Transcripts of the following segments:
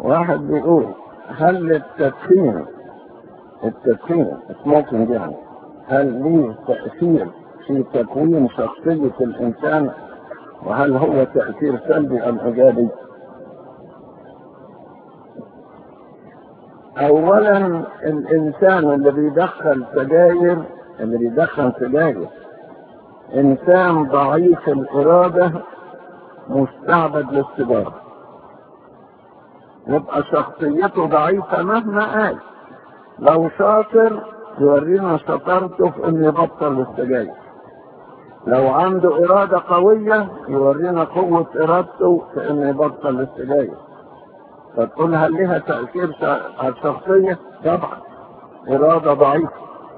واحد بيقول هل التدخين التدخين سموكينج يعني هل ليه تأثير في تكوين شخصية الإنسان وهل هو تأثير سلبي أم إيجابي؟ أولا الإنسان اللي بيدخل سجاير اللي بيدخل سجاير إنسان ضعيف الإرادة مستعبد للسجارة يبقى شخصيته ضعيفة مهما قال لو شاطر يورينا شطارته في انه يبطل السجاير لو عنده إرادة قوية يورينا قوة إرادته في انه يبطل السجاير فتقول هل لها تأثير على الشخصية؟ طبعا إرادة ضعيفة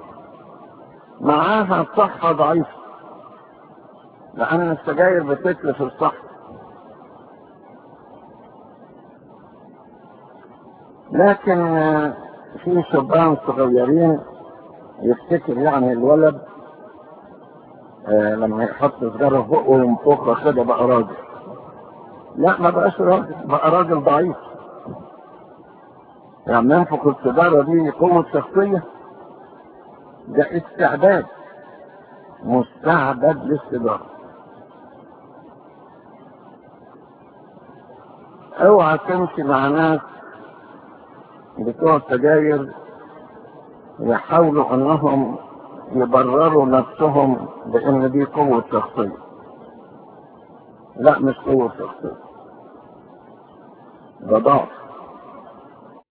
معاها صحة ضعيفة لأن السجاير بتتلف الصحة لكن في شبان صغيرين يفتكر يعني الولد آه لما يحط سجارة في بقه وينفخها كده بقى راجل لا ما بقاش راجل بقى راجل ضعيف يعني ينفخ السيجارة دي قوة شخصية ده استعباد مستعبد للسيجارة اوعى تمشي مع ناس بتوع السجاير يحاولوا انهم يبرروا نفسهم بان دي قوة شخصية لا مش قوة شخصية ده ضعف